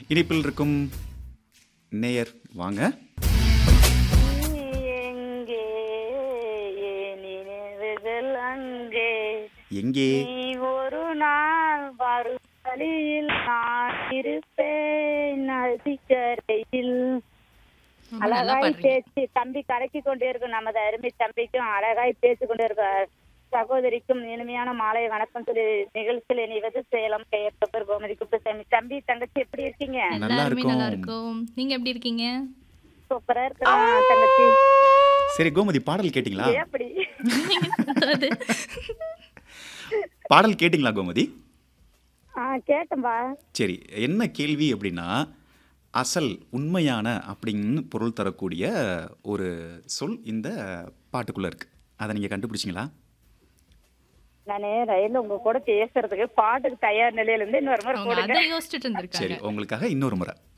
இனிப்பில் இருக்கும் நேயர் வாங்க நீ எங்கே என் நினைவுகள் அங்கே எங்கே நீ ஒரு நாள் வரும் வழியில் நான் இருப்பேன் நதிக்கரையில் ரொம்ப நல்லா அழகாய் பாடுறீங்க பேச்சு தம்பி கலக்கி கொண்டே இருக்கும் நமது அருமை தம்பிக்கும் அழகாய் பேசி கொண்டே இருக்க சகோதரிக்கும் இனிமையான மாலை வணக்கம் சொல்லி நிகழ்ச்சியில் இணைவது சேலம் பெயர் தொப்பர் கோமதி குப்புசாமி தம்பி தங்கச்சி எப்படி இருக்கீங்க நல்லா எல்லாருமே நல்லா இருக்கும் இருக்கும் நீங்க எப்படி இருக்கீங்க சூப்பரா இருக்கிறோம் தங்கச்சி சரி கோமதி பாடல் கேட்டிங்களா ஏன் அப்படி அது பாடல் கேட்டிங்களா கோமதி ஆ கேட்டேன்பா சரி என்ன கேள்வி அப்படின்னா அசல் உண்மையான அப்படின்னு பொருள் தரக்கூடிய ஒரு சொல் இந்த பாட்டுக்குள்ள இருக்கு அதை நீங்க கண்டுபிடிச்சிங்களா நானு ரயில்ல உங்க கூட பேசுறதுக்கு பாட்டுக்கு தயார் நிலையில இருந்து இன்னொரு முறை அவங்க போடுங்க அதை யோசிச்சுட்டு சரி இருந்திருக்காங்க உங்களுக்காக இன்னொரு முறை